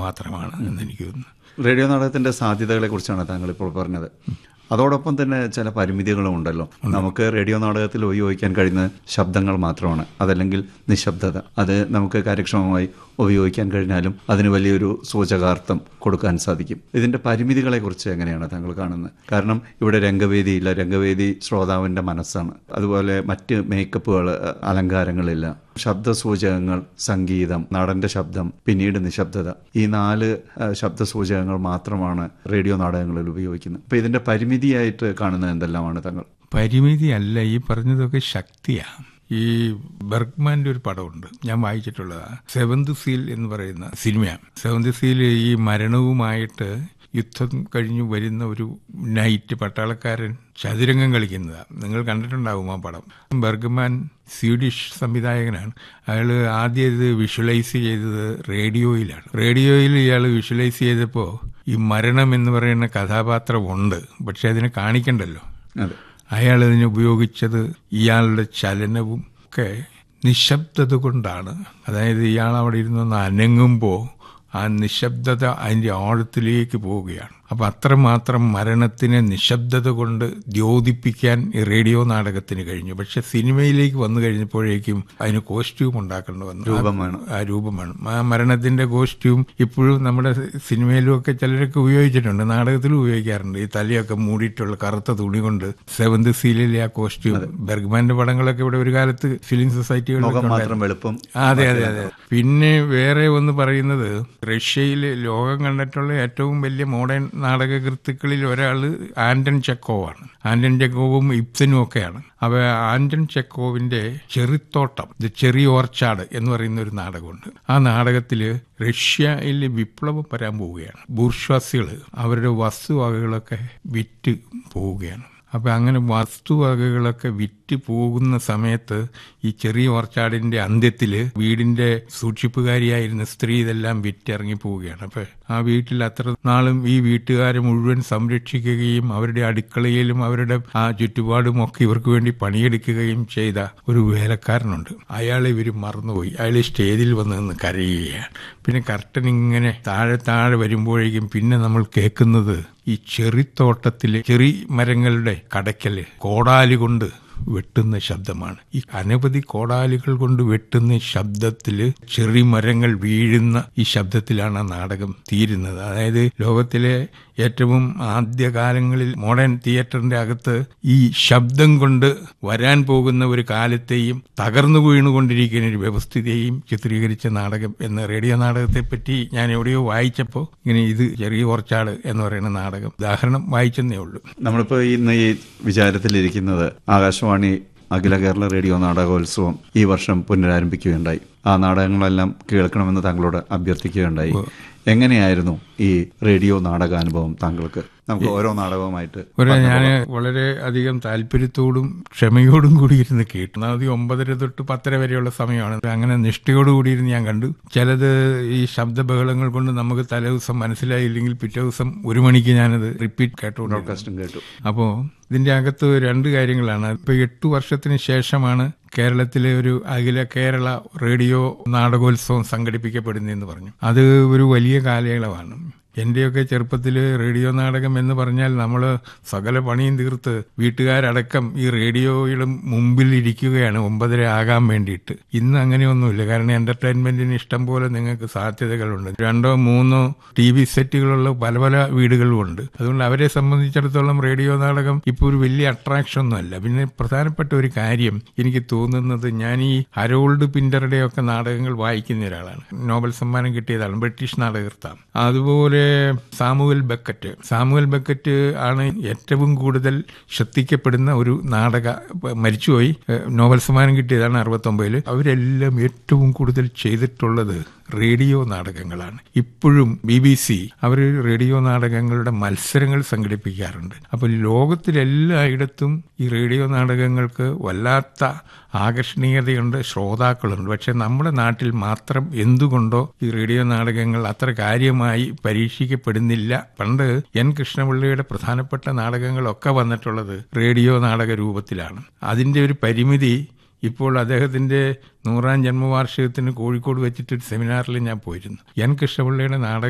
മാത്രമാണ് എന്ന് എനിക്ക് തോന്നുന്നു റേഡിയോ നാടകത്തിന്റെ സാധ്യതകളെ കുറിച്ചാണ് താങ്കൾ ഇപ്പോൾ പറഞ്ഞത് അതോടൊപ്പം തന്നെ ചില പരിമിതികളും ഉണ്ടല്ലോ നമുക്ക് റേഡിയോ നാടകത്തിൽ ഉപയോഗിക്കാൻ കഴിയുന്ന ശബ്ദങ്ങൾ മാത്രമാണ് അതല്ലെങ്കിൽ നിശബ്ദത അത് നമുക്ക് കാര്യക്ഷമമായി ഉപയോഗിക്കാൻ കഴിഞ്ഞാലും അതിന് വലിയൊരു സൂചകാർത്ഥം കൊടുക്കാൻ സാധിക്കും ഇതിന്റെ പരിമിതികളെ കുറിച്ച് എങ്ങനെയാണ് താങ്കൾ കാണുന്നത് കാരണം ഇവിടെ രംഗവേദിയില്ല രംഗവേദി ശ്രോതാവിന്റെ മനസ്സാണ് അതുപോലെ മറ്റ് മേക്കപ്പുകൾ അലങ്കാരങ്ങളില്ല ശബ്ദസൂചകങ്ങൾ സംഗീതം നടന്റെ ശബ്ദം പിന്നീട് നിശബ്ദത ഈ നാല് ആ, ശബ്ദസൂചകങ്ങൾ മാത്രമാണ് റേഡിയോ നാടകങ്ങളിൽ ഉപയോഗിക്കുന്നത് അപ്പൊ ഇതിന്റെ പരിമിതിയായിട്ട് കാണുന്നത് എന്തെല്ലാമാണ് താങ്കൾ പരിമിതി അല്ല ഈ പറഞ്ഞതൊക്കെ ശക്തിയാണ് ഈ ബർഗ്മാന്റെ ഒരു പടമുണ്ട് ഞാൻ വായിച്ചിട്ടുള്ളതാണ് സെവന്ത് സീൽ എന്ന് പറയുന്ന സിനിമയാണ് സെവന്ത് സീൽ ഈ മരണവുമായിട്ട് യുദ്ധം കഴിഞ്ഞു വരുന്ന ഒരു നൈറ്റ് പട്ടാളക്കാരൻ ചതുരംഗം കളിക്കുന്നതാണ് നിങ്ങൾ കണ്ടിട്ടുണ്ടാവും ആ പടം ബർഗ്മാൻ സ്വീഡിഷ് സംവിധായകനാണ് അയാൾ ആദ്യം ഇത് വിഷ്വലൈസ് ചെയ്തത് റേഡിയോയിലാണ് റേഡിയോയിൽ ഇയാൾ വിഷ്വലൈസ് ചെയ്തപ്പോൾ ഈ മരണം എന്ന് പറയുന്ന കഥാപാത്രം ഉണ്ട് പക്ഷെ അതിനെ കാണിക്കണ്ടല്ലോ അതെ അയാൾ അതിനെ ഉപയോഗിച്ചത് ഇയാളുടെ ചലനവും ഒക്കെ നിശബ്ദത കൊണ്ടാണ് അതായത് ഇയാൾ അവിടെ ഇരുന്നൊന്ന് അനങ്ങുമ്പോൾ ആ നിശബ്ദത അതിൻ്റെ ആഴത്തിലേക്ക് പോവുകയാണ് അപ്പം അത്രമാത്രം മരണത്തിനെ നിശബ്ദത കൊണ്ട് ദ്യോതിപ്പിക്കാൻ ഈ റേഡിയോ നാടകത്തിന് കഴിഞ്ഞു പക്ഷെ സിനിമയിലേക്ക് വന്നു കഴിഞ്ഞപ്പോഴേക്കും അതിന് കോസ്റ്റ്യൂം ഉണ്ടാക്കേണ്ടി വന്നു രൂപം വേണം. ആ രൂപം വേണം ആ മരണത്തിന്റെ കോസ്റ്റ്യൂം ഇപ്പോഴും നമ്മുടെ സിനിമയിലും ഒക്കെ ചിലരൊക്കെ ഉപയോഗിച്ചിട്ടുണ്ട് നാടകത്തിലും ഉപയോഗിക്കാറുണ്ട് ഈ തലയൊക്കെ മൂടിയിട്ടുള്ള കറുത്ത തുണി കൊണ്ട് സെവന്ത് സീലിലെ ആ കോസ്റ്റ്യൂം ബെർഗ്മാന്റെ പടങ്ങളൊക്കെ ഇവിടെ ഒരു കാലത്ത് ഫിലിം സൊസൈറ്റികളിലൊക്കെ മുഖം ഉണ്ടായിരുന്നു. മാത്രം വെളുപ്പം ആ, അതെ അതെ അതെ പിന്നെ വേറെ ഒന്ന് പറയുന്നത് റഷ്യയിൽ ലോകം കണ്ടിട്ടുള്ള ഏറ്റവും വലിയ മോഡേൺ നാടകകൃത്തുക്കളിൽ ഒരാൾ ആന്റൺ ചെക്കോവാണ് ആന്റൺ ചെക്കോവും ഇബ്സനും ഒക്കെയാണ് അവ ആന്റൺ ചെക്കോവിന്റെ ചെറിത്തോട്ടം ദ ചെറി ഓർച്ചാഡ് എന്ന് പറയുന്ന ഒരു നാടകമുണ്ട് ആ നാടകത്തിൽ റഷ്യയിൽ വിപ്ലവം വരാൻ പോവുകയാണ് ബൂർഷ്വാസികൾ അവരുടെ വസ്തുവകകളൊക്കെ വിറ്റ് പോവുകയാണ് അപ്പൊ അങ്ങനെ വസ്തുവകകളൊക്കെ വിറ്റ് പോകുന്ന സമയത്ത് ഈ ചെറിയ ഓർച്ചാടിന്റെ അന്ത്യത്തില് വീടിന്റെ സൂക്ഷിപ്പുകാരിയായിരുന്ന സ്ത്രീ ഇതെല്ലാം വിറ്റിറങ്ങി പോവുകയാണ് അപ്പൊ ആ വീട്ടിൽ അത്ര നാളും ഈ വീട്ടുകാരെ മുഴുവൻ സംരക്ഷിക്കുകയും അവരുടെ അടുക്കളയിലും അവരുടെ ആ ചുറ്റുപാടും ഒക്കെ ഇവർക്ക് വേണ്ടി പണിയെടുക്കുകയും ചെയ്ത ഒരു വേലക്കാരനുണ്ട് അയാളെ ഇവർ മറന്നുപോയി അയാൾ സ്റ്റേജിൽ വന്ന് നിന്ന് കരയുകയാണ് പിന്നെ കർട്ടൻ ഇങ്ങനെ താഴെ താഴെ വരുമ്പോഴേക്കും പിന്നെ നമ്മൾ കേൾക്കുന്നത് ഈ ചെറിത്തോട്ടത്തിലെ ചെറി മരങ്ങളുടെ കടയ്ക്കല് കോടാലി കൊണ്ട് വെട്ടുന്ന ശബ്ദമാണ് ഈ അനവധി കോടാലികൾ കൊണ്ട് വെട്ടുന്ന ശബ്ദത്തില് ചെറി മരങ്ങൾ വീഴുന്ന ഈ ശബ്ദത്തിലാണ് ആ നാടകം തീരുന്നത് അതായത് ലോകത്തിലെ ഏറ്റവും ആദ്യകാലങ്ങളിൽ മോഡേൺ തിയേറ്ററിന്റെ അകത്ത് ഈ ശബ്ദം കൊണ്ട് വരാൻ പോകുന്ന ഒരു കാലത്തെയും തകർന്നു വീണുകൊണ്ടിരിക്കുന്ന ഒരു വ്യവസ്ഥിതിയെയും ചിത്രീകരിച്ച നാടകം എന്ന റേഡിയോ നാടകത്തെ പറ്റി ഞാൻ എവിടെയോ വായിച്ചപ്പോൾ ഇങ്ങനെ ഇത് ചെറിയ ഓർച്ചാട് എന്ന് പറയുന്ന നാടകം ഉദാഹരണം വായിച്ചെന്നേ ഉള്ളൂ നമ്മളിപ്പോ ഇന്ന് ഈ വിചാരത്തിലിരിക്കുന്നത് ആകാശവാണി അഖില കേരള റേഡിയോ നാടകോത്സവം ഈ വർഷം പുനരാരംഭിക്കുകയുണ്ടായി ആ നാടകങ്ങളെല്ലാം കേൾക്കണമെന്ന് താങ്കളോട് അഭ്യർത്ഥിക്കുകയുണ്ടായി എങ്ങനെയായിരുന്നു ഈ റേഡിയോ നാടകാനുഭവം താങ്കൾക്ക് നമുക്ക് ഓരോ നാടകവുമായിട്ട് ഒരു ഞാൻ വളരെ അധികം താല്പര്യത്തോടും ക്ഷമയോടും കൂടി ഇരുന്ന് കേട്ടു ഒന്നാമത് ഒമ്പതര തൊട്ട് പത്തര വരെയുള്ള സമയമാണ് അങ്ങനെ നിഷ്ഠയോടുകൂടി ഇരുന്ന് ഞാൻ കണ്ടു ചിലത് ഈ ശബ്ദബഹളങ്ങൾ കൊണ്ട് നമുക്ക് തലേ ദിവസം മനസ്സിലായില്ലെങ്കിൽ പിറ്റേ ദിവസം ഒരു മണിക്ക് ഞാനത് റിപ്പീറ്റ് കേട്ടുകൊണ്ട് ബ്രോഡ്കാസ്റ്റും കേട്ടു അപ്പോൾ ഇതിന്റെ അകത്ത് രണ്ട് കാര്യങ്ങളാണ് ഇപ്പൊ എട്ടു വർഷത്തിന് ശേഷമാണ് കേരളത്തിലെ ഒരു അഖില കേരള റേഡിയോ നാടകോത്സവം സംഘടിപ്പിക്കപ്പെടുന്നതെന്ന് പറഞ്ഞു അത് ഒരു വലിയ കാലയളവാണ് എന്റെയൊക്കെ ചെറുപ്പത്തിൽ റേഡിയോ നാടകം എന്ന് പറഞ്ഞാൽ നമ്മൾ സകല പണിയും തീർത്ത് വീട്ടുകാരടക്കം ഈ റേഡിയോയുടെ മുമ്പിൽ ഇരിക്കുകയാണ് ഒമ്പതര ആകാൻ വേണ്ടിയിട്ട് ഇന്ന് അങ്ങനെയൊന്നുമില്ല കാരണം എന്റർടൈൻമെന്റിന് ഇഷ്ടം പോലെ നിങ്ങൾക്ക് സാധ്യതകളുണ്ട് രണ്ടോ മൂന്നോ ടി വി സെറ്റുകളുള്ള പല പല വീടുകളുമുണ്ട് അതുകൊണ്ട് അവരെ സംബന്ധിച്ചിടത്തോളം റേഡിയോ നാടകം ഇപ്പോൾ ഒരു വലിയ അട്രാക്ഷൻ ഒന്നുമല്ല പിന്നെ പ്രധാനപ്പെട്ട ഒരു കാര്യം എനിക്ക് തോന്നുന്നത് ഞാൻ ഈ ഹരോൾഡ് പിന്ററുടെ ഒക്കെ നാടകങ്ങൾ വായിക്കുന്ന ഒരാളാണ് നോബൽ സമ്മാനം കിട്ടിയതാണ് ബ്രിട്ടീഷ് നാടകകർത്താം അതുപോലെ സാമുവൽ ബക്കറ്റ് സാമുവൽ ബക്കറ്റ് ആണ് ഏറ്റവും കൂടുതൽ ശ്രദ്ധിക്കപ്പെടുന്ന ഒരു നാടക മരിച്ചുപോയി ഏഹ് നോബൽ സമ്മാനം കിട്ടിയതാണ് അറുപത്തൊമ്പതിൽ അവരെല്ലാം ഏറ്റവും കൂടുതൽ ചെയ്തിട്ടുള്ളത് റേഡിയോ നാടകങ്ങളാണ് ഇപ്പോഴും ബി ബി സി അവർ റേഡിയോ നാടകങ്ങളുടെ മത്സരങ്ങൾ സംഘടിപ്പിക്കാറുണ്ട് അപ്പോൾ ലോകത്തിലെല്ലായിടത്തും ഈ റേഡിയോ നാടകങ്ങൾക്ക് വല്ലാത്ത ആകർഷണീയതയുണ്ട് ശ്രോതാക്കളുണ്ട് പക്ഷെ നമ്മുടെ നാട്ടിൽ മാത്രം എന്തുകൊണ്ടോ ഈ റേഡിയോ നാടകങ്ങൾ അത്ര കാര്യമായി പരീക്ഷിക്കപ്പെടുന്നില്ല പണ്ട് എൻ കൃഷ്ണപിള്ളയുടെ പ്രധാനപ്പെട്ട നാടകങ്ങളൊക്കെ വന്നിട്ടുള്ളത് റേഡിയോ നാടക രൂപത്തിലാണ് അതിന്റെ ഒരു പരിമിതി ഇപ്പോൾ അദ്ദേഹത്തിന്റെ നൂറാം ജന്മവാർഷികത്തിന് കോഴിക്കോട് വെച്ചിട്ട് ഒരു സെമിനാറിൽ ഞാൻ പോയിരുന്നു എൻ കൃഷ്ണപിള്ളയുടെ നാടക